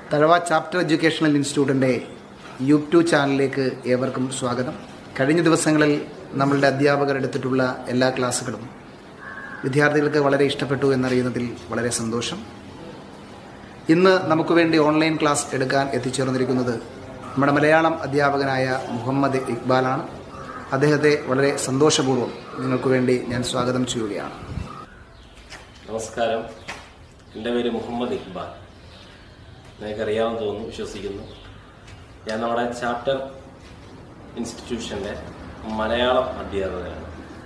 Thazhava chapter educational ഇൻസ്റ്റിറ്റ്യൂട്ടിൻ്റെ YouTube ചാനലിലേക്ക് ഏവർക്കും സ്വാഗതം കഴിഞ്ഞ ദിവസങ്ങളിൽ നമ്മളുടെ അധ്യാപകർ എടുത്തിട്ടുള്ള എല്ലാ ക്ലാസ്സുകളും വിദ്യാർത്ഥികൾക്ക് വളരെ ഇഷ്ടപ്പെട്ടു എന്നറിയുന്നതിൽ വളരെ സന്തോഷം ഇന്ന് നമുക്ക് വേണ്ടി ഓൺലൈൻ ക്ലാസ് എടുക്കാൻ എത്തിച്ചേർന്നിരിക്കുന്നത് നമ്മുടെ മലയാളം അധ്യാപകനായ മുഹമ്മദ് ഇക്ബാലാണ് അദ്ദേഹത്തെ വളരെ സന്തോഷപൂർവ്വം നിങ്ങൾക്ക് വേണ്ടി ഞാൻ സ്വാഗതം ചെയ്യുകയാണ് നമസ്കാരം എൻ്റെ പേര് മുഹമ്മദ് ഇക്ബാൽ നിങ്ങൾക്ക് അറിയാമെന്ന് തോന്നുന്നു വിശ്വസിക്കുന്നു ഞാൻ നമ്മുടെ ചാപ്റ്റർ ഇൻസ്റ്റിറ്റ്യൂഷൻ്റെ മലയാളം അധ്യാപകനാണ്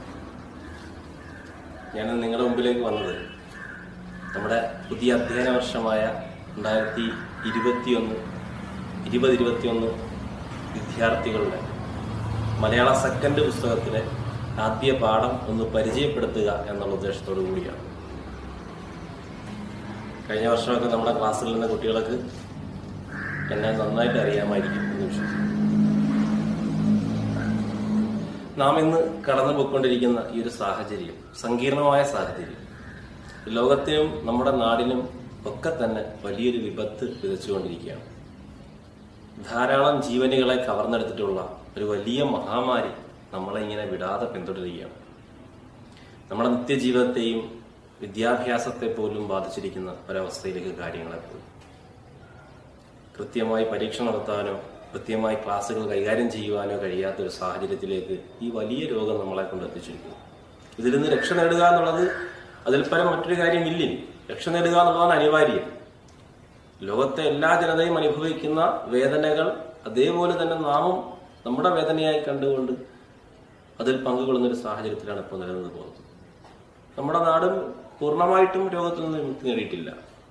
ഞാൻ നിങ്ങളുടെ മുമ്പിലേക്ക് വന്നത് നമ്മുടെ പുതിയ അധ്യയന വർഷമായ രണ്ടായിരത്തി ഇരുപത്തിയൊന്ന് ഇരുപത് ഇരുപത്തിയൊന്ന് വിദ്യാർത്ഥികളുടെ മലയാള സെക്കൻഡ് പുസ്തകത്തിലെ ആദ്യ പാഠം ഒന്ന് പരിചയപ്പെടുത്തുക എന്നുള്ള ഉദ്ദേശത്തോടു കൂടിയാണ് കഴിഞ്ഞ വർഷമൊക്കെ നമ്മുടെ ക്ലാസ്സിൽ നിന്ന് കുട്ടികൾക്ക് എന്നെ നന്നായിട്ട് അറിയാമായിരിക്കും എന്ന് വിശ്വസിക്കുന്നു നാം ഇന്ന് കടന്നു പോയിക്കൊണ്ടിരിക്കുന്ന ഈ ഒരു സാഹചര്യം സങ്കീർണമായ സാഹചര്യം ലോകത്തിനും നമ്മുടെ നാടിനും ഒക്കെ തന്നെ വലിയൊരു വിപത്ത് വിതച്ചുകൊണ്ടിരിക്കുകയാണ് ധാരാളം ജീവനുകളെ കവർന്നെടുത്തിട്ടുള്ള ഒരു വലിയ മഹാമാരി നമ്മളെ ഇങ്ങനെ വിടാതെ പിന്തുടരുകയാണ് നമ്മുടെ നിത്യജീവിതത്തെയും വിദ്യാഭ്യാസത്തെ പോലും ബാധിച്ചിരിക്കുന്ന ഒരവസ്ഥയിലേക്ക് കാര്യങ്ങളെ പോയി കൃത്യമായി പരീക്ഷ നടത്താനോ കൃത്യമായി ക്ലാസ്സുകൾ കൈകാര്യം ചെയ്യുവാനോ കഴിയാത്ത ഒരു സാഹചര്യത്തിലേക്ക് ഈ വലിയ രോഗം നമ്മളെ കൊണ്ട് എത്തിച്ചിരിക്കുന്നു ഇതിൽ നിന്ന് രക്ഷ നേടുക എന്നുള്ളത് അതിൽ പരം മറ്റൊരു കാര്യമില്ല രക്ഷ നേടുക എന്നുള്ളതാണ് അനിവാര്യം ലോകത്തെ എല്ലാ ജനതയും അനുഭവിക്കുന്ന വേദനകൾ അതേപോലെ തന്നെ നാമും നമ്മുടെ വേദനയായി കണ്ടുകൊണ്ട് അതിൽ പങ്കുകൊള്ളുന്ന ഒരു സാഹചര്യത്തിലാണ് ഇപ്പോൾ നിലനിന്ന് പോകുന്നത് നമ്മുടെ നാടും പൂർണ്ണമായിട്ടും രോഗത്തിൽ നിന്ന് വിമുക്തി നേടിയിട്ടില്ല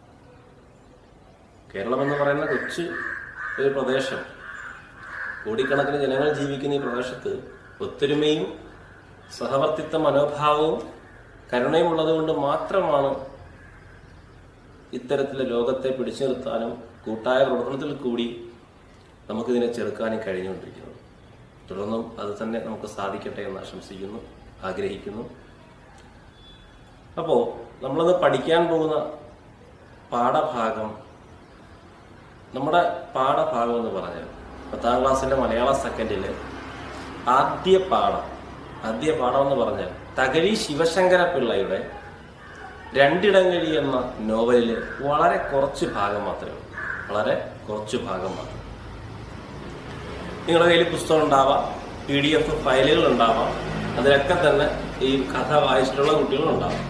കേരളം എന്ന് പറയുന്ന കൊച്ചു ഒരു പ്രദേശം കോടിക്കണക്കിന് ജനങ്ങൾ ജീവിക്കുന്ന ഈ പ്രദേശത്ത് ഒത്തൊരുമയും സഹവർത്തിത്വ മനോഭാവവും കരുണയും ഉള്ളതുകൊണ്ട് മാത്രമാണ് ഇത്തരത്തിലെ ലോകത്തെ പിടിച്ചു നിർത്താനും കൂട്ടായ പ്രവർത്തനത്തിൽ കൂടി നമുക്കിതിനെ ചെറുക്കാനും കഴിഞ്ഞുകൊണ്ടിരിക്കുന്നത് തുടർന്നും അത് തന്നെ നമുക്ക് സാധിക്കട്ടെ എന്ന് ആശംസിക്കുന്നു ആഗ്രഹിക്കുന്നു അപ്പോൾ നമ്മളിന്ന് പഠിക്കാൻ പോകുന്ന പാഠഭാഗം നമ്മുടെ പാഠഭാഗം എന്ന് പറഞ്ഞാൽ പത്താം ക്ലാസ്സിലെ മലയാള സെക്കൻഡിലെ ആദ്യ പാഠം ആദ്യ പാഠം എന്ന് പറഞ്ഞാൽ തകഴി ശിവശങ്കര പിള്ളയുടെ രണ്ടിടങ്ങഴി എന്ന നോവലിലെ വളരെ കുറച്ച് ഭാഗം മാത്രമേ ഉള്ളൂ വളരെ കുറച്ച് ഭാഗം മാത്രം നിങ്ങളുടെ കയ്യിൽ പുസ്തകം ഉണ്ടാവാം പി ഡി എഫ് ഫയലുകൾ ഉണ്ടാവാം അതിലൊക്കെ തന്നെ ഈ കഥ വായിച്ചിട്ടുള്ള കുട്ടികളുണ്ടാവാം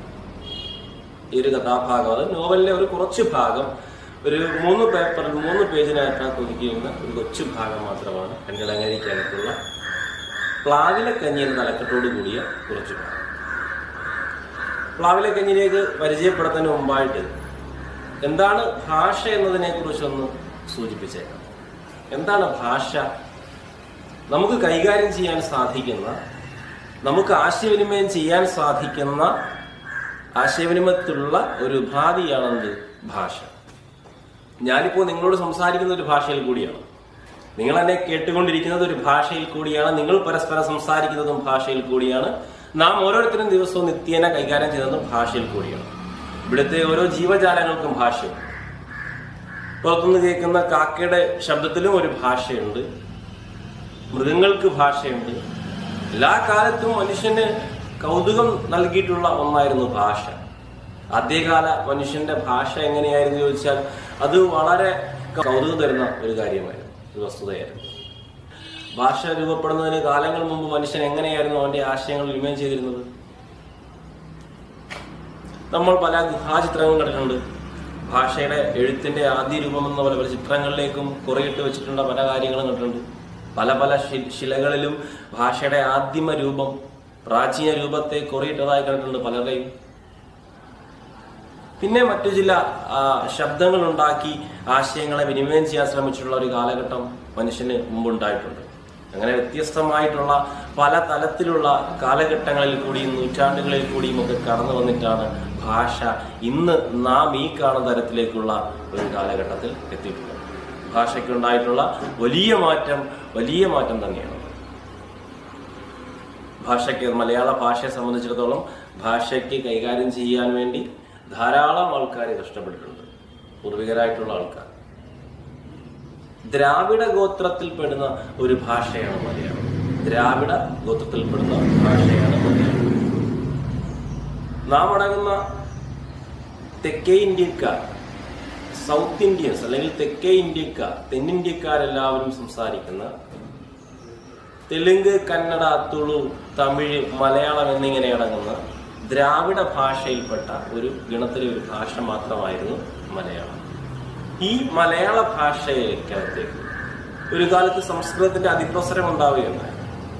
ഈ ഒരു കഥാഭാഗം അത് നോവലിലെ ഒരു കുറച്ച് ഭാഗം ഒരു മൂന്ന് പേപ്പറിൽ മൂന്ന് പേജിനകത്ത് ഒതുക്കിയിരുന്ന ഒരു കൊച്ചു ഭാഗം മാത്രമാണ് രണ്ടിടങ്ങഴിക്കകത്തുള്ള പ്ലാവിലെ കഞ്ഞി എന്ന തലക്കെട്ടോട് കൂടിയ കുറച്ച് ഭാഗം പ്ലാവിലെ കഞ്ഞിലേക്ക് പരിചയപ്പെടുത്തുന്നതിന് മുമ്പായിട്ട് എന്താണ് ഭാഷ എന്നതിനെ കുറിച്ചൊന്ന് സൂചിപ്പിച്ചേക്കാം എന്താണ് ഭാഷ നമുക്ക് കൈകാര്യം ചെയ്യാൻ സാധിക്കുന്ന നമുക്ക് ആശയവിനിമയം ചെയ്യാൻ സാധിക്കുന്ന ആശയവിനിമയത്തിലുള്ള ഒരു ഉപാധിയാണെന്ത് ഭാഷ ഞാനിപ്പോൾ നിങ്ങളോട് സംസാരിക്കുന്ന ഒരു ഭാഷയിൽ കൂടിയാണ് നിങ്ങൾ എന്നെ കേട്ടുകൊണ്ടിരിക്കുന്നത് ഒരു ഭാഷയിൽ കൂടിയാണ് നിങ്ങൾ പരസ്പരം സംസാരിക്കുന്നതും ഭാഷയിൽ കൂടിയാണ് നാം ഓരോരുത്തരും ദിവസവും നിത്യേന കൈകാര്യം ചെയ്യുന്നതും ഭാഷയിൽ കൂടിയാണ് ഇവിടുത്തെ ഓരോ ജീവജാലങ്ങൾക്കും ഭാഷയുണ്ട് പുറത്തുനിന്ന് കേൾക്കുന്ന കാക്കയുടെ ശബ്ദത്തിലും ഒരു ഭാഷയുണ്ട് മൃഗങ്ങൾക്ക് ഭാഷയുണ്ട് എല്ലാ കാലത്തും മനുഷ്യന് കൗതുകം നൽകിയിട്ടുള്ള ഒന്നായിരുന്നു ഭാഷ ആദ്യകാല മനുഷ്യന്റെ ഭാഷ എങ്ങനെയായിരുന്നു ചോദിച്ചാൽ അത് വളരെ കൗതുകം തരുന്ന ഒരു കാര്യമായിരുന്നു ഒരു വസ്തുതയായിരുന്നു ഭാഷ രൂപപ്പെടുന്നതിന് കാലങ്ങൾ മുമ്പ് മനുഷ്യൻ എങ്ങനെയായിരുന്നു അവന്റെ ആശയങ്ങൾ വിനിമയം ചെയ്തിരുന്നത് നമ്മൾ പല ഗുഹാചിത്രങ്ങളും കണ്ടിട്ടുണ്ട് ഭാഷയുടെ എഴുത്തിന്റെ ആദ്യ രൂപം എന്ന പോലെ പല ചിത്രങ്ങളിലേക്കും കുറയിട്ട് വെച്ചിട്ടുള്ള പല കാര്യങ്ങളും കണ്ടിട്ടുണ്ട് പല പല ശി- ശിലകളിലും ഭാഷയുടെ ആദിമ രൂപം പ്രാചീന രൂപത്തെ കുറയിട്ടതായി കണ്ടിട്ടുണ്ട് പലരെയും പിന്നെ മറ്റു ചില ആ, ശബ്ദങ്ങൾ ഉണ്ടാക്കി ആശയങ്ങളെ വിനിമയം ചെയ്യാൻ ശ്രമിച്ചിട്ടുള്ള ഒരു കാലഘട്ടം മനുഷ്യന് മുമ്പുണ്ടായിട്ടുണ്ട് അങ്ങനെ വ്യത്യസ്തമായിട്ടുള്ള പല തലത്തിലുള്ള കാലഘട്ടങ്ങളിൽ കൂടിയും നൂറ്റാണ്ടുകളിൽ കൂടിയും ഒക്കെ കടന്നു വന്നിട്ടാണ് ഭാഷ ഇന്ന് നാം ഈ കാണുന്ന തരത്തിലേക്കുള്ള ഒരു കാലഘട്ടത്തിൽ എത്തിയിട്ടുള്ളത് ഭാഷയ്ക്കുണ്ടായിട്ടുള്ള വലിയ മാറ്റം വലിയ മാറ്റം തന്നെയാണ് ഭാഷയ്ക്ക് മലയാള ഭാഷയെ സംബന്ധിച്ചിടത്തോളം ഭാഷയ്ക്ക് കൈകാര്യം ചെയ്യാൻ വേണ്ടി ധാരാളം ആൾക്കാർ കഷ്ടപ്പെട്ടിട്ടുണ്ട് പൂർവികരായിട്ടുള്ള ആൾക്കാർ ദ്രാവിഡ ഗോത്രത്തിൽപ്പെടുന്ന ഒരു ഭാഷയാണ് മലയാളം ദ്രാവിഡ ഗോത്രത്തിൽപ്പെടുന്ന ഭാഷയാണ് മലയാളം നാം അടങ്ങുന്ന തെക്കേ ഇന്ത്യക്കാർ സൗത്ത് ഇന്ത്യൻസ് അല്ലെങ്കിൽ തെക്കേ ഇന്ത്യക്കാർ തെന്നിന്ത്യക്കാരെല്ലാവരും സംസാരിക്കുന്ന തെലുങ്ക് കന്നഡ തുളു തമിഴ് മലയാളം എന്നിങ്ങനെ അടങ്ങുന്ന ദ്രാവിഡ ഭാഷയിൽപ്പെട്ട ഒരു ഗണത്തിലെ ഒരു ഭാഷ മാത്രമായിരുന്നു മലയാളം ഈ മലയാള ഭാഷയ്ക്കകത്തേക്ക് ഒരു കാലത്ത് സംസ്കൃതത്തിന്റെ അതിപ്രസരം ഉണ്ടാവുകയുണ്ടായി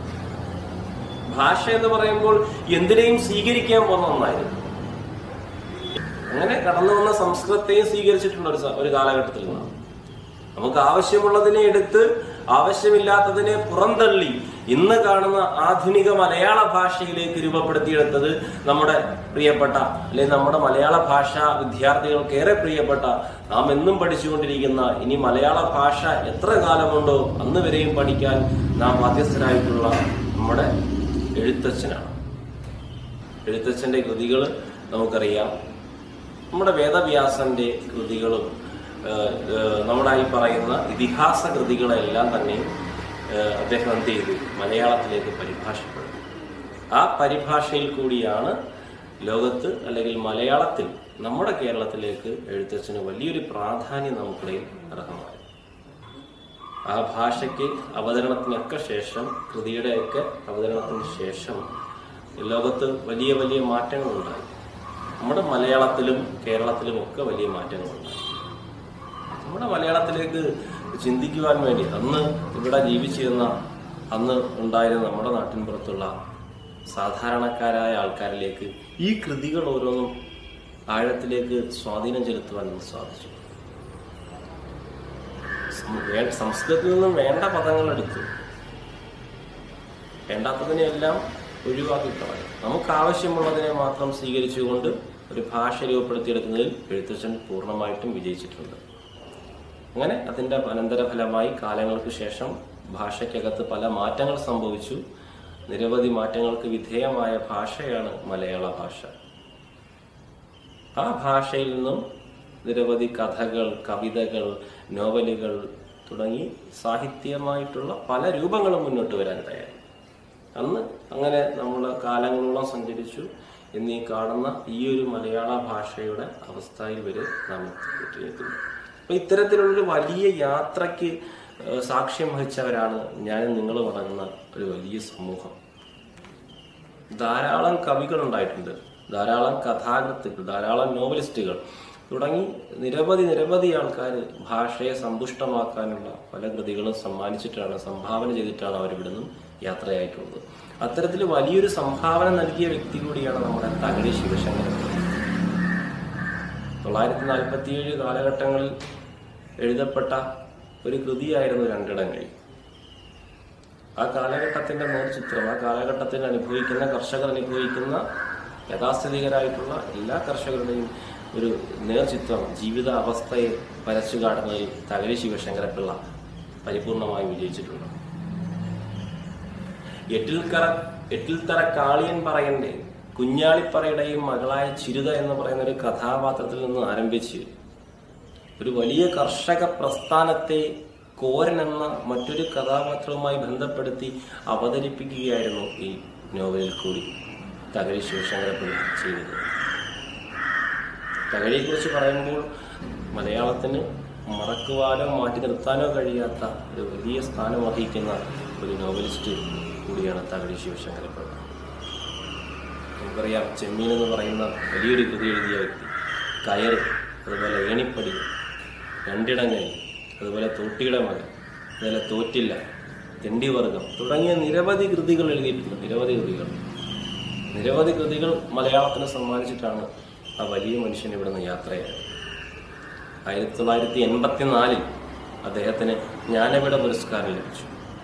ഭാഷ എന്ന് പറയുമ്പോൾ എന്തിനേയും സ്വീകരിക്കാൻ പോകുന്ന ഒന്നായിരുന്നു അങ്ങനെ കടന്നു വന്ന സംസ്കൃതത്തെയും സ്വീകരിച്ചിട്ടുണ്ട് ഒരു സ- ഒരു കാലഘട്ടത്തിൽ നാം നമുക്ക് ആവശ്യമുള്ളതിനെ എടുത്ത് ആവശ്യമില്ലാത്തതിനെ പുറന്തള്ളി ഇന്ന് കാണുന്ന ആധുനിക മലയാള ഭാഷയിലേക്ക് രൂപപ്പെടുത്തിയെടുത്തത് നമ്മുടെ പ്രിയപ്പെട്ട അല്ലെങ്കിൽ നമ്മുടെ മലയാള ഭാഷ വിദ്യാർത്ഥികൾക്ക് ഏറെ പ്രിയപ്പെട്ട നാം എന്നും പഠിച്ചുകൊണ്ടിരിക്കുന്ന ഇനി മലയാള ഭാഷ എത്ര കാലമുണ്ടോ അന്ന് വരെയും പഠിക്കാൻ നാം ബാധ്യസ്ഥരായിട്ടുള്ള നമ്മുടെ എഴുത്തച്ഛനാണ് എഴുത്തച്ഛന്റെ കൃതികൾ നമുക്കറിയാം നമ്മുടെ വേദവ്യാസന്റെ കൃതികളും ഏഹ്, ഏഹ്, നമ്മുടെ ഈ പറയുന്ന ഇതിഹാസ കൃതികളെല്ലാം തന്നെ ഏഹ്, അദ്ദേഹം എന്ത് ചെയ്തു മലയാളത്തിലേക്ക് പരിഭാഷപ്പെടുത്തി ആ പരിഭാഷയിൽ കൂടിയാണ് ലോകത്ത് അല്ലെങ്കിൽ മലയാളത്തിൽ നമ്മുടെ കേരളത്തിലേക്ക് എഴുത്തച്ഛന് വലിയൊരു പ്രാധാന്യം നമുക്കിടയിൽ അർഹമായി ആ ഭാഷയ്ക്ക് അവതരണത്തിനൊക്കെ ശേഷം കൃതിയുടെയൊക്കെ അവതരണത്തിന് ശേഷം ലോകത്ത് വലിയ വലിയ മാറ്റങ്ങളുണ്ടായി നമ്മുടെ മലയാളത്തിലും കേരളത്തിലും ഒക്കെ വലിയ മാറ്റങ്ങളുണ്ടായി നമ്മുടെ മലയാളത്തിലേക്ക് ചിന്തിക്കുവാൻ വേണ്ടി അന്ന് ഇവിടെ ജീവിച്ചിരുന്ന അന്ന് ഉണ്ടായിരുന്ന നമ്മുടെ നാട്ടിൻപുറത്തുള്ള സാധാരണക്കാരായ ആൾക്കാരിലേക്ക് ഈ കൃതികൾ ഓരോന്നും ആഴത്തിലേക്ക് സ്വാധീനം ചെലുത്തുവാൻ നമുക്ക് സാധിച്ചു സം- വേ- സംസ്കൃതത്തിൽ നിന്നും വേണ്ട പദങ്ങൾ എടുത്തു വേണ്ടാത്തതിനെല്ലാം ഒഴിവാക്കി കളയും നമുക്ക് ആവശ്യമുള്ളതിനെ മാത്രം സ്വീകരിച്ചുകൊണ്ട് ഒരു ഭാഷ രൂപപ്പെടുത്തിയെടുക്കുന്നതിൽ എഴുത്തച്ഛൻ പൂർണ്ണമായിട്ടും വിജയിച്ചിട്ടുണ്ട് അങ്ങനെ അതിന്റെ അനന്തരഫലമായി കാലങ്ങൾക്ക് ശേഷം ഭാഷയ്ക്കകത്ത് പല മാറ്റങ്ങൾ സംഭവിച്ചു നിരവധി മാറ്റങ്ങൾക്ക് വിധേയമായ ഭാഷയാണ് മലയാള ഭാഷ ആ ഭാഷയിൽ നിന്നും നിരവധി കഥകൾ കവിതകൾ നോവലുകൾ തുടങ്ങി സാഹിത്യമായിട്ടുള്ള പല രൂപങ്ങളും മുന്നോട്ട് വരാനിടയായി അന്ന് അങ്ങനെ നമ്മൾ കാലങ്ങളോളം സഞ്ചരിച്ചു എന്നീ കാണുന്ന ഈ ഒരു മലയാള ഭാഷയുടെ അവസ്ഥയിൽ വരെ നാം എത്തിയിരിക്കുന്നു അപ്പൊ ഇത്തരത്തിലുള്ളൊരു വലിയ യാത്രയ്ക്ക് ഏഹ്, സാക്ഷ്യം വഹിച്ചവരാണ് ഞാനും നിങ്ങളും അടങ്ങുന്ന ഒരു വലിയ സമൂഹം ധാരാളം കവികൾ ഉണ്ടായിട്ടുണ്ട് ധാരാളം കഥാകൃത്തുക്കൾ ധാരാളം നോവലിസ്റ്റുകൾ തുടങ്ങി നിരവധി നിരവധി ആൾക്കാർ ഭാഷയെ സമ്പുഷ്ടമാക്കാനുള്ള പല കൃതികളും സമ്മാനിച്ചിട്ടാണ് സംഭാവന ചെയ്തിട്ടാണ് അവർ ഇവിടുന്ന് യാത്രയായിട്ടുള്ളത് അത്തരത്തിൽ വലിയൊരു സംഭാവന നൽകിയ വ്യക്തി കൂടിയാണ് നമ്മുടെ തകഴി ശിവശങ്കരൻ തൊള്ളായിരത്തി നാൽപ്പത്തിയേഴ് കാലഘട്ടങ്ങളിൽ എഴുതപ്പെട്ട ഒരു കൃതിയായിരുന്നു രണ്ടിടങ്ങളിൽ ആ കാലഘട്ടത്തിന്റെ നേർചിത്രം ആ കാലഘട്ടത്തിൽ അനുഭവിക്കുന്ന കർഷകർ അനുഭവിക്കുന്ന യഥാസ്ഥിതികരായിട്ടുള്ള എല്ലാ കർഷകരുടെയും ഒരു നേർചിത്രം ജീവിത അവസ്ഥയെ വരച്ചു കാട്ടുന്നതിൽ തകഴി ശിവശങ്കരപ്പിള്ള പരിപൂർണമായി വിജയിച്ചിട്ടുണ്ട് എട്ടിൽക്കറ എട്ടിൽത്തറ കാളിയൻ പറയണ്ടേ കുഞ്ഞാളിപ്പറയുടെയും മകളായ ചിരുത എന്ന് പറയുന്ന ഒരു കഥാപാത്രത്തിൽ നിന്ന് ആരംഭിച്ച് ഒരു വലിയ കർഷക പ്രസ്ഥാനത്തെ കോരൻ എന്ന മറ്റൊരു കഥാപാത്രവുമായി ബന്ധപ്പെടുത്തി അവതരിപ്പിക്കുകയായിരുന്നു ഈ നോവലിൽ കൂടി തകഴി ശിവശങ്കരപ്പിള്ള ചെയ്തത് തകഴിയെക്കുറിച്ച് പറയുമ്പോൾ മലയാളത്തിന് മറക്കുവാനോ മാറ്റി നിർത്താനോ കഴിയാത്ത ഒരു വലിയ സ്ഥാനം വഹിക്കുന്ന ഒരു നോവലിസ്റ്റ് കൂടിയാണ് തകഴി ശിവശങ്കരപ്പിള്ള നമുക്കറിയാം ചെമ്മീൻ എന്ന് പറയുന്ന വലിയൊരു കൃതി എഴുതിയ വ്യക്തി കയർ അതുപോലെ ഏണിപ്പടി രണ്ടിടങ്ങൽ അതുപോലെ തോട്ടിയുടെ മകൻ അതുപോലെ തോറ്റില്ല തെണ്ടിവർഗം തുടങ്ങിയ നിരവധി കൃതികൾ എഴുതിയിട്ടുണ്ട് നിരവധി കൃതികൾ നിരവധി കൃതികൾ മലയാളത്തിന് സമ്മാനിച്ചിട്ടാണ് ആ വലിയ മനുഷ്യൻ ഇവിടുന്ന് യാത്രയായത് ആയിരത്തി തൊള്ളായിരത്തി എൺപത്തിനാലിൽ അദ്ദേഹത്തിന് ജ്ഞാനപീഠ പുരസ്കാരം ലഭിച്ചു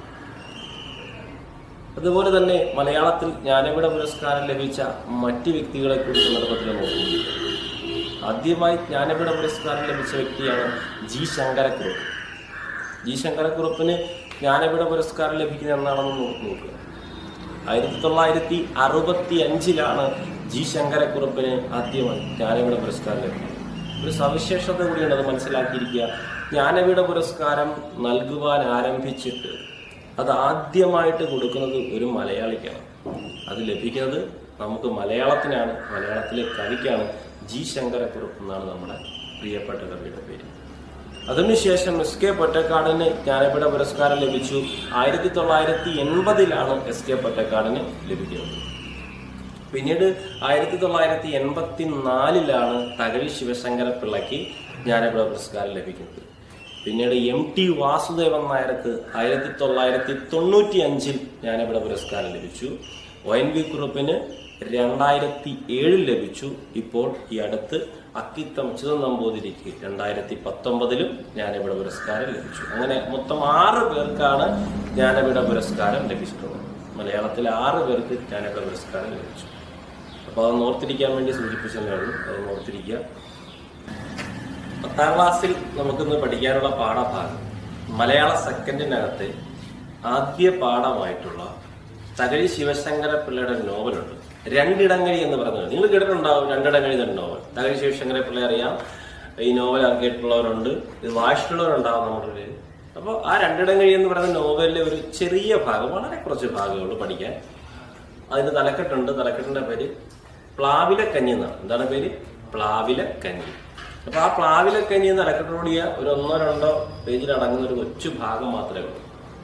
അതുപോലെ തന്നെ മലയാളത്തിൽ ജ്ഞാനപീഠ പുരസ്കാരം ലഭിച്ച മറ്റ് വ്യക്തികളെ കൂടി സന്ദർഭത്തിൽ നോക്കുന്നു ആദ്യമായി ജ്ഞാനപീഠ പുരസ്കാരം ലഭിച്ച വ്യക്തിയാണ് ജി ശങ്കരക്കുറുപ്പ് ജി ശങ്കരക്കുറുപ്പിന് ജ്ഞാനപീഠ പുരസ്കാരം ലഭിക്കുന്നത് എന്നാണെന്ന് നോ- നോക്കുക ആയിരത്തി തൊള്ളായിരത്തി അറുപത്തി അഞ്ചിലാണ് ജി ശങ്കരക്കുറുപ്പിന് ആദ്യമായി ജ്ഞാനപീഠ പുരസ്കാരം ലഭിക്കുന്നത് ഒരു സവിശേഷത കൂടിയാണ് അത് മനസ്സിലാക്കിയിരിക്കുക ജ്ഞാനപീഠ പുരസ്കാരം നൽകുവാൻ ആരംഭിച്ചിട്ട് അത് ആദ്യമായിട്ട് കൊടുക്കുന്നത് ഒരു മലയാളിക്കാണ് അത് ലഭിക്കുന്നത് നമുക്ക് മലയാളത്തിനാണ് മലയാളത്തിലെ കവിക്കാണ് ജി ശങ്കരക്കുറുപ്പ് എന്നാണ് നമ്മുടെ പ്രിയപ്പെട്ട കവിയുടെ പേര് അതിനുശേഷം എസ് കെ പൊറ്റക്കാടിന് ജ്ഞാനപീഠ പുരസ്കാരം ലഭിച്ചു ആയിരത്തി തൊള്ളായിരത്തി എൺപതിലാണ് എസ് കെ പൊറ്റക്കാടിന് ലഭിക്കുന്നത് പിന്നീട് ആയിരത്തി തൊള്ളായിരത്തി എൺപത്തി നാലിലാണ് തകഴി ശിവശങ്കര പിള്ളയ്ക്ക് ജ്ഞാനപീഠ പുരസ്കാരം ലഭിക്കുന്നത് പിന്നീട് എം ടി വാസുദേവൻ നായർക്ക് ആയിരത്തി തൊള്ളായിരത്തി തൊണ്ണൂറ്റി അഞ്ചിൽ ജ്ഞാനപീഠ പുരസ്കാരം ലഭിച്ചു ഒ എൻ വി കുറുപ്പിന് രണ്ടായിരത്തി ഏഴിൽ ലഭിച്ചു ഇപ്പോൾ ഈ അടുത്ത് അക്കിത്തം ചിതം നമ്പൂതിരിക്ക് രണ്ടായിരത്തി പത്തൊമ്പതിലും ജ്ഞാനപീഠ പുരസ്കാരം ലഭിച്ചു അങ്ങനെ മൊത്തം ആറ് പേർക്കാണ് ജ്ഞാനപീഠ പുരസ്കാരം ലഭിച്ചിട്ടുള്ളത് മലയാളത്തിലെ ആറ് പേർക്ക് ജ്ഞാനപീഠ പുരസ്കാരം ലഭിച്ചു അപ്പോൾ അത് ഓർത്തിരിക്കാൻ വേണ്ടി സൂചിപ്പിച്ചതേ ഉള്ളൂ അത് ഓർത്തിരിക്കുക പത്താം ക്ലാസ്സിൽ നമുക്കിന്ന് പഠിക്കാനുള്ള പാഠഭാഗം മലയാള സെക്കൻഡിനകത്ത് ആദ്യ പാഠമായിട്ടുള്ള തകഴി ശിവശങ്കര പിള്ളയുടെ ഒരു നോവലുണ്ട് രണ്ടിടങ്ങഴി എന്ന് പറഞ്ഞത് നിങ്ങൾ കേട്ടിട്ടുണ്ടാവും രണ്ടിടങ്ങഴി എന്ന നോവൽ തകഴി ശിവശങ്കര പിള്ള അറിയാം ഈ നോവൽ കേട്ടിട്ടുള്ളവരുണ്ട് ഇത് വായിച്ചിട്ടുള്ളവരുണ്ടാവും നമ്മുടെ പേര് അപ്പോൾ ആ രണ്ടിടങ്ങഴി എന്ന് പറയുന്ന നോവലിലെ ഒരു ചെറിയ ഭാഗം വളരെ കുറച്ച് ഭാഗമുള്ളൂ പഠിക്കാൻ അതിന് തലക്കെട്ടുണ്ട് തലക്കെട്ടിന്റെ പേര് പ്ലാവിലക്കഞ്ഞി എന്നാണ് എന്താണ് പേര് പ്ലാവിലക്കഞ്ഞി അപ്പൊ ആ പ്ലാവിലക്കഞ്ഞി എന്ന് തലക്കെട്ടോടിയ ഒരു ഒന്നോ രണ്ടോ പേജിൽ അടങ്ങുന്ന ഒരു കൊച്ചു ഭാഗം മാത്രമേ ഉള്ളൂ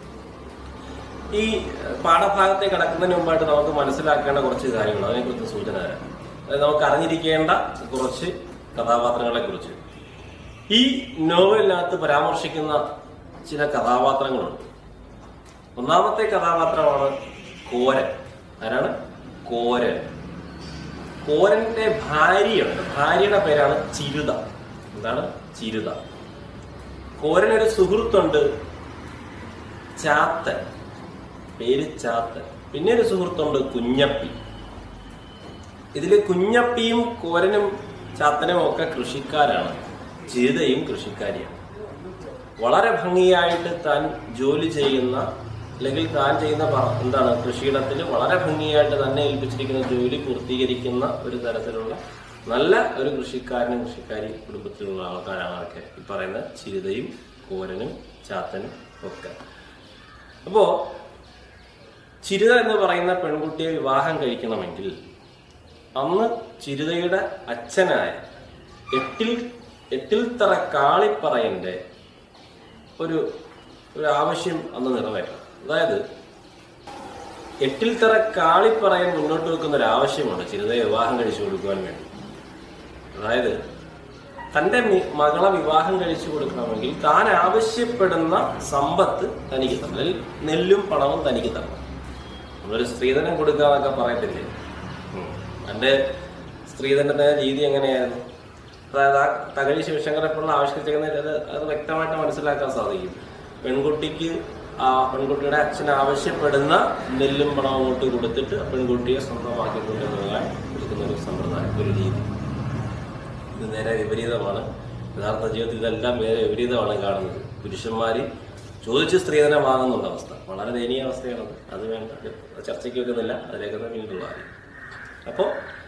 ഈ പാഠഭാഗത്തെ കടക്കുന്നതിന് മുമ്പായിട്ട് നമുക്ക് മനസ്സിലാക്കേണ്ട കുറച്ച് കാര്യങ്ങൾ അതിനെക്കുറിച്ച് സൂചന തരാം അതായത് നമുക്ക് അറിഞ്ഞിരിക്കേണ്ട കുറച്ച് കഥാപാത്രങ്ങളെ കുറിച്ച് ഈ നോവലിനകത്ത് പരാമർശിക്കുന്ന ചില കഥാപാത്രങ്ങളുണ്ട് ഒന്നാമത്തെ കഥാപാത്രമാണ് കോരൻ ആരാണ് കോരൻ കോരന്റെ ഭാര്യയുണ്ട് ഭാര്യയുടെ പേരാണ് ചിരുത എന്താണ് ചിരുത കോരനൊരു സുഹൃത്തുണ്ട് ചാത്തൻ പേര് ചാത്തൻ പിന്നെ ഒരു സുഹൃത്തുണ്ട് കുഞ്ഞപ്പി ഇതില് കുഞ്ഞപ്പിയും കോരനും ചാത്തനും ഒക്കെ കൃഷിക്കാരാണ് ചിരുതയും കൃഷിക്കാരിയാണ് വളരെ ഭംഗിയായിട്ട് താൻ ജോലി ചെയ്യുന്ന അല്ലെങ്കിൽ താൻ ചെയ്യുന്ന പ- എന്താണ് കൃഷിയിടത്തിൽ വളരെ ഭംഗിയായിട്ട് തന്നെ ഏൽപ്പിച്ചിരിക്കുന്ന ജോലി പൂർത്തീകരിക്കുന്ന ഒരു തരത്തിലുള്ള നല്ല ഒരു കൃഷിക്കാരനും കൃഷിക്കാരി കുടുംബത്തിലുള്ള ആൾക്കാരാണ് ഒക്കെ ഈ പറയുന്ന ചിരിതയും കോരനും ചാത്തനും ഒക്കെ അപ്പോ ചിരിത എന്ന് പറയുന്ന പെൺകുട്ടിയെ വിവാഹം കഴിക്കണമെങ്കിൽ അന്ന് ചിരിതയുടെ അച്ഛനായ എട്ടിൽ എട്ടിൽത്തറ കാളിപ്പറയന്റെ ഒരു ഒരു ആവശ്യം അന്ന് നിറവേറ്റണം അതായത് എട്ടിൽ തറ കാളിപ്പറയാൻ മുന്നോട്ട് വെക്കുന്ന ഒരു ആവശ്യമുണ്ട് ചിരിതയെ വിവാഹം കഴിച്ചു കൊടുക്കുവാൻ വേണ്ടി അതായത് തന്റെ മി- മകളെ വിവാഹം കഴിച്ചു കൊടുക്കണമെങ്കിൽ താൻ ആവശ്യപ്പെടുന്ന സമ്പത്ത് തനിക്ക് തരണം അല്ലെങ്കിൽ നെല്ലും പണവും തനിക്ക് തരണം നമ്മളൊരു സ്ത്രീധനം കൊടുക്കാന്നൊക്കെ പറയത്തില്ലേ ഉം. പണ്ട് സ്ത്രീധനത്തിന്റെ രീതി എങ്ങനെയായിരുന്നു അതായത് ആ തകഴി ശിവശങ്കരപ്പിള്ള ആവിഷ്കരിച്ചിരിക്കുന്ന അത് അത് വ്യക്തമായിട്ട് മനസ്സിലാക്കാൻ സാധിക്കും പെൺകുട്ടിക്ക് ആ പെൺകുട്ടിയുടെ അച്ഛൻ ആവശ്യപ്പെടുന്ന നെല്ലും പണവും അങ്ങോട്ട് കൊടുത്തിട്ട് ആ പെൺകുട്ടിയെ സ്വന്തമാക്കി കൊണ്ടുപോകാൻ കൊടുക്കുന്ന ഒരു സമ്പ്രദായം ഒരു രീതി ഇത് നേരെ വിപരീതമാണ് യഥാർത്ഥ ജീവിതത്തിൽ ഇതെല്ലാം നേരെ വിപരീതമാണ് കാണുന്നത് പുരുഷന്മാര് ചോദിച്ച് സ്ത്രീധനം വാങ്ങുന്നുള്ള അവസ്ഥ വളരെ ദയനീയ അവസ്ഥയാണത് അത് വേണ്ട അത് ചർച്ചയ്ക്ക് വെക്കുന്നില്ല അതിലേക്കൊന്നും പിന്നീടുള്ള കാര്യം അപ്പോ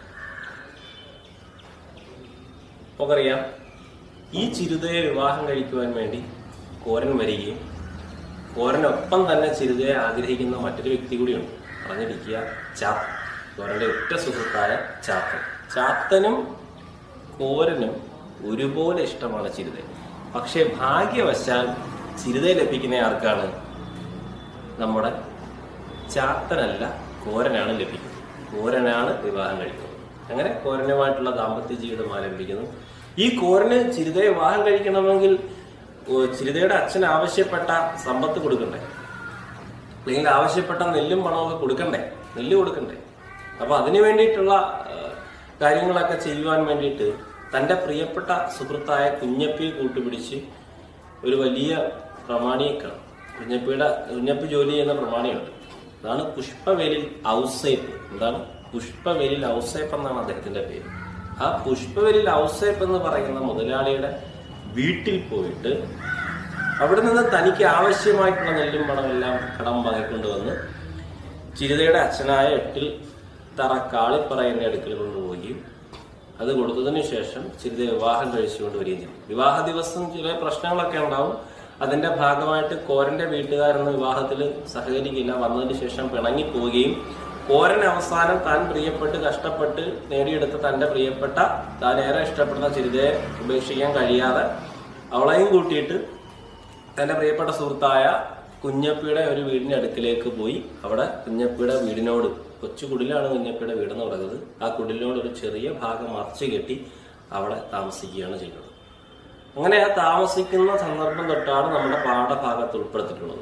നമുക്കറിയാം ഈ ചിരുതയെ വിവാഹം കഴിക്കുവാൻ വേണ്ടി കോരൻ വരികയും കോരനൊപ്പം തന്നെ ചിരുതയെ ആഗ്രഹിക്കുന്ന മറ്റൊരു വ്യക്തി കൂടിയുണ്ട് പറഞ്ഞിരിക്കുക ചാത്തൻ കോരന്റെ ഒറ്റ സുഹൃത്തായ ചാത്തൻ ചാത്തനും കോരനും ഒരുപോലെ ഇഷ്ടമാണ് ചിരുത പക്ഷെ ഭാഗ്യവശാൽ ചിരുത ലഭിക്കുന്ന ആർക്കാണ് നമ്മുടെ ചാത്തനല്ല കോരനാണ് ലഭിക്കുന്നത് കോരനാണ് വിവാഹം കഴിക്കുന്നത് അങ്ങനെ കോരനുമായിട്ടുള്ള ദാമ്പത്യ ജീവിതം ആരംഭിക്കുന്നു ഈ കോരന് ചിരിതയെ വിവാഹം കഴിക്കണമെങ്കിൽ ഓ, ചിരിതയുടെ അച്ഛൻ ആവശ്യപ്പെട്ട സമ്പത്ത് കൊടുക്കണ്ടേ അല്ലെങ്കിൽ ആവശ്യപ്പെട്ട നെല്ലും പണമൊക്കെ കൊടുക്കണ്ടേ നെല്ല് കൊടുക്കണ്ടേ അപ്പൊ അതിനു വേണ്ടിയിട്ടുള്ള ആ, കാര്യങ്ങളൊക്കെ ചെയ്യുവാൻ വേണ്ടിയിട്ട് തന്റെ പ്രിയപ്പെട്ട സുഹൃത്തായ കുഞ്ഞപ്പിയെ കൂട്ടുപിടിച്ച് ഒരു വലിയ പ്രമാണിയേക്കാണ് കുഞ്ഞപ്പിയുടെ കുഞ്ഞപ്പി ജോലി ചെയ്യുന്ന പ്രമാണിയുണ്ട് അതാണ് പുഷ്പവേലിൽ ഔസേപ്പ് എന്താണ് പുഷ്പവേലിൽ ഔസേപ്പ് എന്നാണ് അദ്ദേഹത്തിന്റെ പേര് ആ പുഷ്പവേലിൽ ഔസേപ്പ് എന്ന് പറയുന്ന മുതലാളിയുടെ വീട്ടിൽ പോയിട്ട് അവിടെ നിന്ന് തനിക്ക് ആവശ്യമായിട്ടുള്ള നെല്ലും പണമെല്ലാം കടം വാങ്ങിക്കൊണ്ടുവന്ന് ചിരിതയുടെ അച്ഛനായ എട്ടിൽ തറ കാളിപ്പറയന്റെ അടുക്കൽ കൊണ്ടുപോവുകയും അത് കൊടുത്തതിന് ശേഷം ചിരിത വിവാഹം കഴിച്ചുകൊണ്ട് വരികയും ചെയ്തു വിവാഹ ദിവസം ചില പ്രശ്നങ്ങളൊക്കെ ഉണ്ടാവും അതിന്റെ ഭാഗമായിട്ട് കോരന്റെ വീട്ടുകാരൊന്നും വിവാഹത്തിൽ സഹകരിക്കില്ല വന്നതിന് ശേഷം പിണങ്ങി പോവുകയും കോരൻ അവസാനം താൻ പ്രിയപ്പെട്ട് കഷ്ടപ്പെട്ട് നേടിയെടുത്ത തന്റെ പ്രിയപ്പെട്ട താൻ ഏറെ ഇഷ്ടപ്പെടുന്ന ചിരിതയെ ഉപേക്ഷിക്കാൻ കഴിയാതെ അവളെയും കൂട്ടിയിട്ട് തന്റെ പ്രിയപ്പെട്ട സുഹൃത്തായ കുഞ്ഞപ്പിയുടെ ഒരു വീടിന്റെ അടുക്കിലേക്ക് പോയി അവിടെ കുഞ്ഞപ്പിയുടെ വീടിനോട് കൊച്ചു കുടിലാണ് കുഞ്ഞപ്പിയുടെ വീടെന്ന് പറയുന്നത് ആ കുടിലിനോട് ഒരു ചെറിയ ഭാഗം മറച്ചു കെട്ടി അവിടെ താമസിക്കുകയാണ് ചെയ്യുന്നത് അങ്ങനെ ആ താമസിക്കുന്ന സന്ദർഭം തൊട്ടാണ് നമ്മുടെ പാഠഭാഗത്ത് ഉൾപ്പെടുത്തിയിട്ടുള്ളത്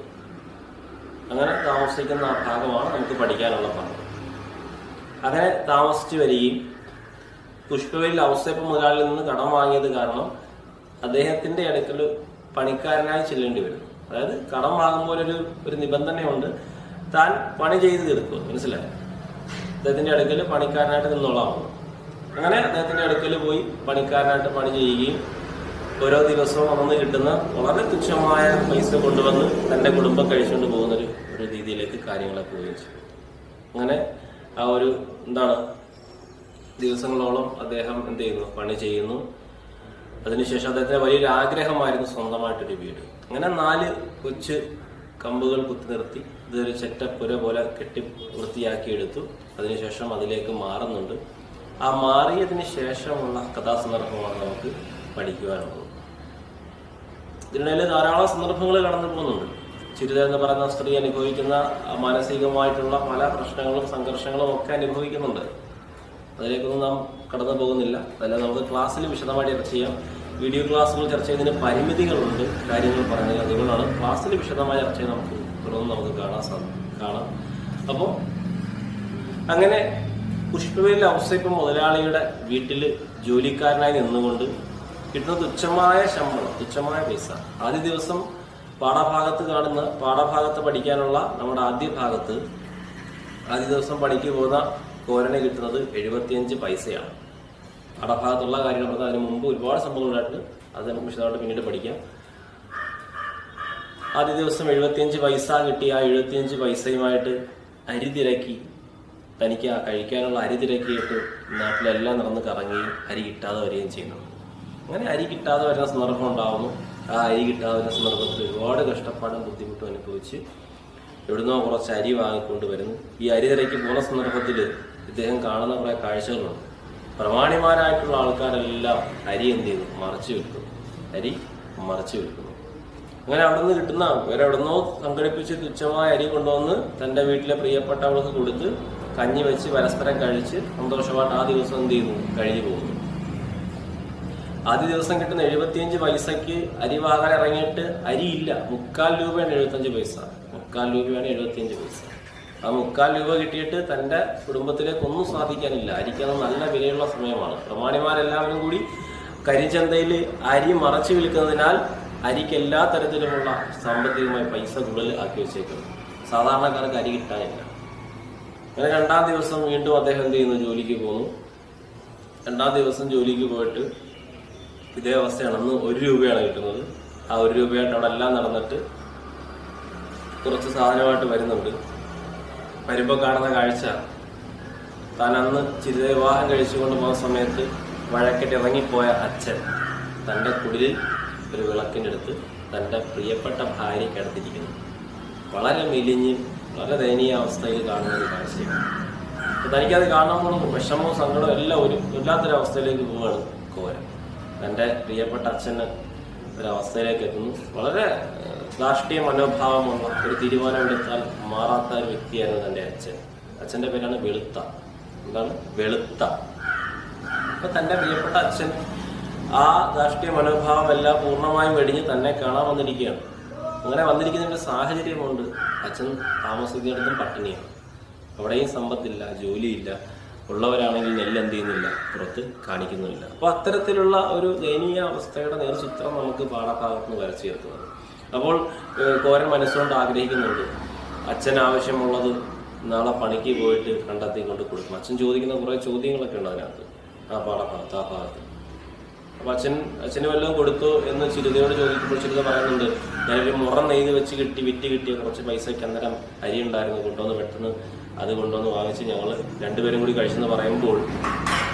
അങ്ങനെ താമസിക്കുന്ന ആ ഭാഗമാണ് നമുക്ക് പഠിക്കാനുള്ള ഭാഗം അങ്ങനെ താമസിച്ചു വരികയും പുഷ്പവയിൽ ഔസേപ്പ് മുതലാളിയിൽ നിന്ന് കടം വാങ്ങിയത് കാരണം അദ്ദേഹത്തിന്റെ അടുക്കൽ പണിക്കാരനായി ചെല്ലേണ്ടി വരുന്നു അതായത് കടം വാങ്ങുമ്പോൾ ഒരു ഒരു നിബന്ധനയുണ്ട് താൻ പണി ചെയ്ത് തീർക്കുക മനസ്സിലായോ അദ്ദേഹത്തിന്റെ അടുക്കൽ പണിക്കാരനായിട്ട് നിന്നോളാം അങ്ങനെ അദ്ദേഹത്തിന്റെ അടുക്കൽ പോയി പണിക്കാരനായിട്ട് പണി ചെയ്യുകയും ഓരോ ദിവസവും അന്ന് കിട്ടുന്ന വളരെ തുച്ഛമായ പൈസ കൊണ്ടുവന്ന് തന്റെ കുടുംബം കഴിച്ചുകൊണ്ട് പോകുന്ന ഒരു ഒരു രീതിയിലേക്ക് കാര്യങ്ങളെ പോവുകയും ചെയ്യും അങ്ങനെ ആ ഒരു എന്താണ് ദിവസങ്ങളോളം അദ്ദേഹം എന്ത് ചെയ്യുന്നു പണി ചെയ്യുന്നു അതിനുശേഷം അദ്ദേഹത്തിന് വലിയൊരു ആഗ്രഹമായിരുന്നു സ്വന്തമായിട്ടൊരു വീട് അങ്ങനെ നാല് കൊച്ച് കമ്പുകൾ കുത്തി നിർത്തി ഇതൊരു ചെറ്റപ്പുര പോലെ കെട്ടി വൃത്തിയാക്കി എടുത്തു അതിനുശേഷം അതിലേക്ക് മാറുന്നുണ്ട് ആ മാറിയതിന് ശേഷമുള്ള കഥാസന്ദർഭമാണ് നമുക്ക് പഠിക്കുവാനുള്ളത് ഇതിനിടയിൽ ധാരാളം സന്ദർഭങ്ങൾ കടന്നു പോകുന്നുണ്ട് ചിരിത എന്ന് പറയുന്ന സ്ത്രീ അനുഭവിക്കുന്ന ആ മാനസികമായിട്ടുള്ള പല പ്രശ്നങ്ങളും സംഘർഷങ്ങളും ഒക്കെ അനുഭവിക്കുന്നുണ്ട് അതിലേക്കൊന്നും നാം കടന്നു പോകുന്നില്ല അതെല്ലാം നമുക്ക് ക്ലാസ്സിൽ വിശദമായിട്ട് ചർച്ച ചെയ്യാം വീഡിയോ ക്ലാസ്സുകൾ ചർച്ച ചെയ്യുന്നതിന് പരിമിതികളുണ്ട് കാര്യങ്ങൾ പറഞ്ഞത് അതുകൊണ്ടാണ് ക്ലാസ്സിൽ വിശദമായ ചർച്ച ചെയ്ത് നമുക്ക് തുടർന്ന് നമുക്ക് കാണാൻ സാധിക്കും കാണാം അപ്പോൾ അങ്ങനെ പുഷ്പവേലിൽ ഔസേപ്പ് മുതലാളിയുടെ വീട്ടിൽ ജോലിക്കാരനായി നിന്നുകൊണ്ട് കിട്ടുന്ന തുച്ഛമായ ശമ്പളം തുച്ഛമായ പൈസ ആദ്യ ദിവസം പാഠഭാഗത്ത് കാണുന്ന പാഠഭാഗത്ത് പഠിക്കാനുള്ള നമ്മുടെ ആദ്യ ഭാഗത്ത് ആദ്യ ദിവസം പണിക്ക് പോകുന്ന കോരന് കിട്ടുന്നത് എഴുപത്തിയഞ്ച് പൈസയാണ് പാഠഭാഗത്തുള്ള കാര്യങ്ങൾ പറഞ്ഞാൽ അതിന് മുമ്പ് ഒരുപാട് സംഭവങ്ങൾ ഉണ്ടായിട്ടുണ്ട് അത് നമുക്ക് വിശദമായിട്ട് പിന്നീട് പഠിക്കാം ആദ്യ ദിവസം എഴുപത്തിയഞ്ച് പൈസ കിട്ടി ആ എഴുപത്തിയഞ്ച് പൈസയുമായിട്ട് അരി തിരക്കി തനിക്ക് ആ കഴിക്കാനുള്ള അരി തിരക്കിയിട്ട് നാട്ടിലെല്ലാം നടന്ന് കറങ്ങുകയും അരി കിട്ടാതെ വരികയും ചെയ്യുന്നുണ്ട് അങ്ങനെ അരി കിട്ടാതെ വരുന്ന സന്ദർഭം ഉണ്ടാവുന്നു ആ അരി കിട്ടാതെ വരുന്ന സന്ദർഭത്തിൽ ഒരുപാട് കഷ്ടപ്പാടും ബുദ്ധിമുട്ടും അനുഭവിച്ച് എവിടുന്നോ കുറച്ച് അരി വാങ്ങിക്കൊണ്ട് വരുന്നു ഈ അരി തിരക്കി പോകുന്ന സന്ദർഭത്തിൽ ഇദ്ദേഹം കാണുന്ന കുറെ കാഴ്ചകളുണ്ട് പ്രമാണിമാരായിട്ടുള്ള ആൾക്കാരെല്ലാം അരി എന്ത് ചെയ്യുന്നു മറച്ചു വിൽക്കുന്നു അരി മറച്ചു വിൽക്കുന്നു അങ്ങനെ അവിടെ നിന്ന് കിട്ടുന്ന വേറെ എവിടുന്നോ സംഘടിപ്പിച്ച് തുച്ഛമായ അരി കൊണ്ടുവന്ന് തന്റെ വീട്ടിലെ പ്രിയപ്പെട്ടവൾക്ക് കൊടുത്ത് കഞ്ഞി വെച്ച് പരസ്പരം കഴിച്ച് സന്തോഷമായിട്ട് ആ ദിവസം എന്ത് ചെയ്യുന്നു കഴിഞ്ഞു പോകുന്നു ആദ്യ ദിവസം കിട്ടുന്ന എഴുപത്തിയഞ്ച് പൈസക്ക് അരി വാങ്ങാൻ ഇറങ്ങിയിട്ട് അരിയില്ല മുക്കാൽ രൂപയാണ് എഴുപത്തഞ്ച് പൈസ മുക്കാൽ രൂപയാണ് എഴുപത്തിയഞ്ച് പൈസ ആ മുക്കാൽ രൂപ കിട്ടിയിട്ട് തന്റെ കുടുംബത്തിലേക്ക് ഒന്നും സാധിക്കാനില്ല അരിക്കത് നല്ല വിലയുള്ള സമയമാണ് പ്രമാണിമാരെല്ലാവരും കൂടി കരിച്ചന്തയിൽ അരി മറച്ചു വിൽക്കുന്നതിനാൽ അരിക്ക് എല്ലാ തരത്തിലുമുള്ള സാമ്പത്തികമായ പൈസ കൂടുതൽ ആക്കി വെച്ചേക്കുന്നു സാധാരണക്കാർക്ക് അരി കിട്ടാനില്ല അങ്ങനെ രണ്ടാം ദിവസം വീണ്ടും അദ്ദേഹം എന്ത് ചെയ്യുന്നു ജോലിക്ക് പോകുന്നു രണ്ടാം ദിവസം ജോലിക്ക് പോയിട്ട് ഇതേ അവസ്ഥയാണ് അന്ന് ഒരു രൂപയാണ് കിട്ടുന്നത് ആ ഒരു രൂപയായിട്ട് അവിടെ എല്ലാം നടന്നിട്ട് കുറച്ച് സാധനമായിട്ട് വരുന്നുണ്ട് വരുമ്പോൾ കാണുന്ന കാഴ്ച താൻ അന്ന് ചിരിത വിവാഹം കഴിച്ചുകൊണ്ട് പോകുന്ന സമയത്ത് വഴക്കിട്ട് ഇറങ്ങിപ്പോയ അച്ഛൻ തൻ്റെ കുടിലിൽ ഒരു വിളക്കിൻ്റെ അടുത്ത് തൻ്റെ പ്രിയപ്പെട്ട ഭാര്യയ്ക്ക് അടുത്തിരിക്കുന്നു വളരെ മെലിഞ്ഞ് വളരെ ദയനീയ അവസ്ഥയിൽ കാണുന്ന ഒരു കാഴ്ചയാണ് അപ്പൊ തനിക്കത് കാണുമ്പോൾ വിഷമവും സങ്കടവും എല്ലാം ഒരു വല്ലാത്തൊരു അവസ്ഥയിലേക്ക് പോവുകയാണ് കോരൻ തൻ്റെ പ്രിയപ്പെട്ട അച്ഛന് ഒരവസ്ഥയിലേക്ക് എത്തുന്നു വളരെ ഏഹ്, ധാർഷ്ട്യ മനോഭാവമുള്ള ഒരു തീരുമാനമെടുത്താൽ മാറാത്ത ഒരു വ്യക്തിയായിരുന്നു തൻ്റെ അച്ഛൻ അച്ഛൻ്റെ പേരാണ് വെളുത്ത എന്താണ് വെളുത്ത അപ്പൊ തന്റെ പ്രിയപ്പെട്ട അച്ഛൻ ആ ധാർഷ്ട്യ മനോഭാവം എല്ലാം പൂർണ്ണമായും വെടിഞ്ഞ് തന്നെ കാണാൻ വന്നിരിക്കുകയാണ് അങ്ങനെ വന്നിരിക്കുന്നതിന്റെ സാഹചര്യമുണ്ട് അച്ഛൻ താമസിക്കുന്നിടത്തും പട്ടിണിയാണ് അവിടെയും സമ്പത്തില്ല ജോലിയില്ല ഉള്ളവരാണെങ്കിൽ നെല്ല് എന്ത് ചെയ്യുന്നില്ല പുറത്ത് കാണിക്കുന്നില്ല അപ്പൊ അത്തരത്തിലുള്ള ഒരു ദയനീയ അവസ്ഥയുടെ നേർചിത്രം നമുക്ക് പാഠഭാഗത്ത് നിന്ന് വരച്ചു ചേർക്കുന്നത് അപ്പോൾ ഏഹ്, കോരൻ മനസ്സുകൊണ്ട് ആഗ്രഹിക്കുന്നുണ്ട് അച്ഛൻ ആവശ്യമുള്ളത് നാളെ പണിക്ക് പോയിട്ട് കണ്ടെത്തിക്കൊണ്ട് കൊടുക്കും അച്ഛൻ ചോദിക്കുന്ന കുറെ ചോദ്യങ്ങളൊക്കെ ഉണ്ട് അതിനകത്ത് ആ പാഠഭാഗത്ത് ആ ഭാഗത്ത് അപ്പൊ അച്ഛൻ അച്ഛന് വല്ലതും കൊടുത്തു എന്ന് ചിരിതയോട് ചോദിക്കുമ്പോൾ ചിരിത പറയുന്നുണ്ട് ഞാനൊരു മുറം നെയ്ത് വെച്ച് കിട്ടി വിറ്റ് കിട്ടിയ കുറച്ച് പൈസയ്ക്ക് അന്നേരം അരി ഉണ്ടായിരുന്നു കൊണ്ടുവന്ന് പെട്ടെന്ന് അത് കൊണ്ടുവന്ന് വാങ്ങിച്ച് ഞങ്ങൾ രണ്ടുപേരും കൂടി കഴിച്ചെന്ന് പറയുമ്പോൾ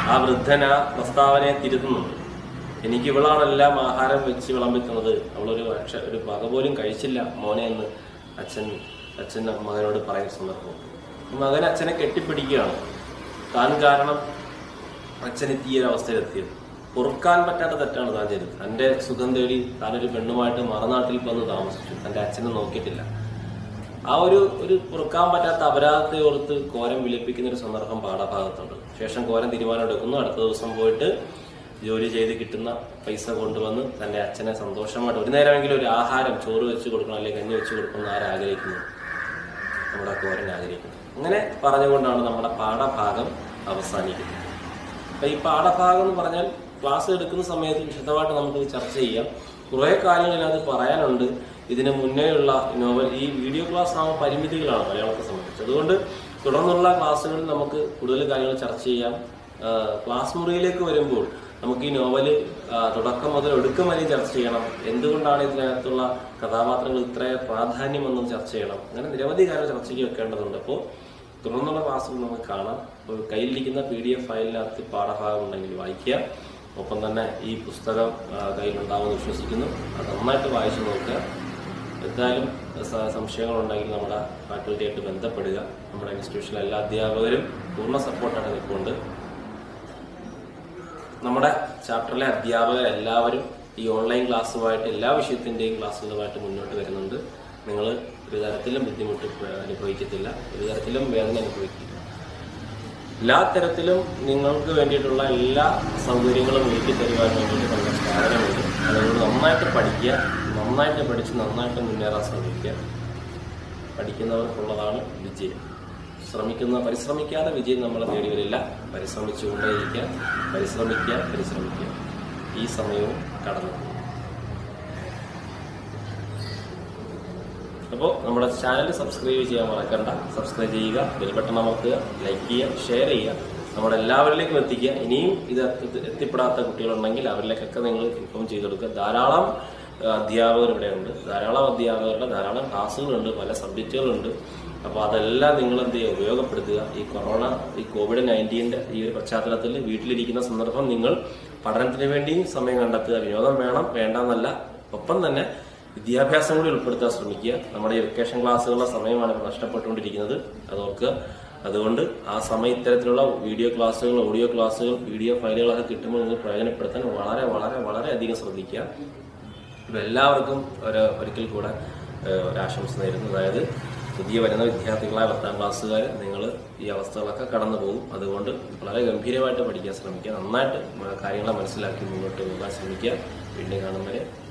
ആ വൃദ്ധൻ ആ പ്രസ്താവനയെ തിരുത്തുന്നുണ്ട് എനിക്ക് ഇവളാണെല്ലാം ആഹാരം വെച്ച് വിളമ്പിക്കുന്നത് അവളൊരു അക്ഷ ഒരു വക പോലും കഴിച്ചില്ല മോനെ എന്ന് അച്ഛൻ അച്ഛൻ മകനോട് പറയുന്ന സന്ദർഭം മകൻ അച്ഛനെ കെട്ടിപ്പിടിക്കുകയാണ് താൻ കാരണം അച്ഛൻ ഈ ഒരു അവസ്ഥയിലെത്തിയത് പൊറുക്കാൻ പറ്റാത്ത തെറ്റാണ് താൻ ചെയ്തത് തന്റെ സുഖം തേടി താനൊരു പെണ്ണുമായിട്ട് മറുനാട്ടിൽ വന്ന് താമസിച്ചു തന്റെ അച്ഛനെ നോക്കിയിട്ടില്ല ആ ഒരു ഒരു പൊറുക്കാൻ പറ്റാത്ത അപരാധത്തെ ഓർത്ത് കോരം വിളിപ്പിക്കുന്ന ഒരു സന്ദർഭം പാഠഭാഗത്തുണ്ട് ശേഷം കോരം തീരുമാനം എടുക്കുന്നു അടുത്ത ദിവസം പോയിട്ട് ജോലി ചെയ്ത് കിട്ടുന്ന പൈസ കൊണ്ടുവന്ന് തന്റെ അച്ഛനെ സന്തോഷമായിട്ട് ഒരു നേരമെങ്കിലും ഒരു ആഹാരം ചോറ് വെച്ച് കൊടുക്കണം അല്ലെങ്കിൽ കഞ്ഞി വെച്ച് കൊടുക്കണം എന്ന് ആരാഗ്രഹിക്കുന്നു നമ്മുടെ കോരൻ ആഗ്രഹിക്കുന്നത് അങ്ങനെ പറഞ്ഞുകൊണ്ടാണ് നമ്മുടെ പാഠഭാഗം അവസാനിക്കുന്നത് അപ്പൊ ഈ പാഠഭാഗം എന്ന് പറഞ്ഞാൽ ക്ലാസ് എടുക്കുന്ന സമയത്ത് വിശദമായിട്ട് നമുക്ക് ചർച്ച ചെയ്യാം കുറേ കാര്യങ്ങൾ ഇതിനകത്ത് പറയാനുണ്ട് ഇതിന് മുന്നേയുള്ള നോവൽ ഈ വീഡിയോ ക്ലാസ് ആകുമ്പോൾ പരിമിതികളാണ് മലയാളത്തെ സംബന്ധിച്ച് അതുകൊണ്ട് തുടർന്നുള്ള ക്ലാസ്സുകളിൽ നമുക്ക് കൂടുതൽ കാര്യങ്ങൾ ചർച്ച ചെയ്യാം ആ, ക്ലാസ് മുറിയിലേക്ക് വരുമ്പോൾ നമുക്ക് ഈ നോവല് ആ, തുടക്കം മുതൽ ഒടുക്കം വരെ ചർച്ച ചെയ്യണം എന്തുകൊണ്ടാണ് ഇതിനകത്തുള്ള കഥാപാത്രങ്ങൾ ഇത്ര പ്രാധാന്യമെന്നും ചർച്ച ചെയ്യണം അങ്ങനെ നിരവധി കാര്യങ്ങൾ ചർച്ചയ്ക്ക് വെക്കേണ്ടതുണ്ട് അപ്പോൾ തുടർന്നുള്ള ക്ലാസ്സുകൾ നമുക്ക് കാണാം അപ്പോൾ കയ്യിലിരിക്കുന്ന പി ഡി എഫ് ഫയലിനകത്ത് പാഠഭാഗം ഉണ്ടെങ്കിൽ വായിക്കുക ഒപ്പം തന്നെ ഈ പുസ്തകം ആ, കയ്യിലുണ്ടാവുമെന്ന് വിശ്വസിക്കുന്നു അത് നന്നായിട്ട് വായിച്ചു നോക്കുക എന്തായാലും സ- സംശയങ്ങളുണ്ടെങ്കിൽ നമ്മുടെ ഫാക്കൽറ്റിയായിട്ട് ബന്ധപ്പെടുക നമ്മുടെ ഇൻസ്റ്റിറ്റ്യൂഷനിലെ എല്ലാ അധ്യാപകരും പൂർണ്ണ സപ്പോർട്ടാണ് നിൽക്കുന്നുണ്ട് നമ്മുടെ ചാപ്റ്ററിലെ അധ്യാപകർ എല്ലാവരും ഈ ഓൺലൈൻ ക്ലാസ്സുമായിട്ട് എല്ലാ വിഷയത്തിന്റെയും ക്ലാസ്സുകളുമായിട്ട് മുന്നോട്ട് വരുന്നുണ്ട് നിങ്ങൾ ഒരു തരത്തിലും ബുദ്ധിമുട്ട് അനുഭവിക്കത്തില്ല ഒരു തരത്തിലും വേദന അനുഭവിക്കില്ല എല്ലാ തരത്തിലും നിങ്ങൾക്ക് വേണ്ടിയിട്ടുള്ള എല്ലാ സൗകര്യങ്ങളും ഒരുക്കി തരുവാൻ വേണ്ടിയിട്ട് നമ്മുടെ സ്ഥാപനമുണ്ട് അതുകൊണ്ട് നന്നായിട്ട് പഠിക്കുക നന്നായിട്ട് പഠിച്ച് നന്നായിട്ട് മുന്നേറാൻ ശ്രമിക്കുക പഠിക്കുന്നവർക്കുള്ളതാണ് വിജയം ശ്രമിക്കുന്ന പരിശ്രമിക്കാതെ വിജയം നമ്മളെ തേടി വരില്ല പരിശ്രമിച്ചുകൊണ്ടേയിരിക്കുക പരിശ്രമിക്കുക പരിശ്രമിക്കുക ഈ സമയവും കടന്നു പോകും. അപ്പോൾ നമ്മുടെ ചാനൽ സബ്സ്ക്രൈബ് ചെയ്യാൻ മറക്കണ്ട സബ്സ്ക്രൈബ് ചെയ്യുക ബെൽ ബട്ടൺ അമർത്തുക ലൈക്ക് ചെയ്യുക ഷെയർ ചെയ്യുക നമ്മുടെ എല്ലാവരിലേക്കും എത്തിക്കുക ഇനിയും ഇത് എത്തി- എത്തിപ്പെടാത്ത കുട്ടികളുണ്ടെങ്കിൽ അവരിലേക്കൊക്കെ നിങ്ങൾ ഇൻഫോം ചെയ്ത് കൊടുക്കുക ധാരാളം ആ, അധ്യാപകർ ഇവിടെയുണ്ട് ധാരാളം അധ്യാപകരുടെ ധാരാളം ക്ലാസ്സുകളുണ്ട് പല സബ്ജക്റ്റുകളുണ്ട് അപ്പോൾ അതെല്ലാം നിങ്ങൾ എന്ത് ചെയ്യുക ഉപയോഗപ്പെടുത്തുക ഈ കൊറോണ ഈ കോവിഡ് നയൻറ്റീൻ്റെ ഈ ഒരു പശ്ചാത്തലത്തിൽ വീട്ടിലിരിക്കുന്ന സന്ദർഭം നിങ്ങൾ പഠനത്തിന് വേണ്ടിയും സമയം കണ്ടെത്തുക വിനോദം വേണം വേണ്ടെന്നല്ല ഒപ്പം തന്നെ വിദ്യാഭ്യാസം കൂടി ഉൾപ്പെടുത്താൻ ശ്രമിക്കുക നമ്മുടെ ഈ വെക്കേഷൻ ക്ലാസ്സുകളുടെ സമയമാണ് ഇപ്പോൾ നഷ്ടപ്പെട്ടുകൊണ്ടിരിക്കുന്നത് അത് ഓർക്കുക അതുകൊണ്ട് ആ സമയം ഇത്തരത്തിലുള്ള വീഡിയോ ക്ലാസ്സുകൾ ഓഡിയോ ക്ലാസ്സുകൾ പി ഡി എഫ് ഫയലുകളൊക്കെ കിട്ടുമ്പോൾ നിങ്ങൾ പ്രയോജനപ്പെടുത്താൻ വളരെ വളരെ വളരെ അധികം ശ്രദ്ധിക്കുക അപ്പോൾ എല്ലാവർക്കും ഒരു ഒരിക്കൽ കൂടെ ഏഹ്, ഒരു ആശംസ നേരുന്നു അതായത് പുതിയ വരുന്ന വിദ്യാർത്ഥികളായ പത്താം ക്ലാസ്സുകാർ നിങ്ങൾ ഈ അവസ്ഥകളൊക്കെ കടന്നു പോകും അതുകൊണ്ട് വളരെ ഗംഭീരമായിട്ട് പഠിക്കാൻ ശ്രമിക്കുക നന്നായിട്ട് കാര്യങ്ങളെ മനസ്സിലാക്കി മുന്നോട്ട് പോകാൻ ശ്രമിക്കുക വീണ്ടും കാണും വരെ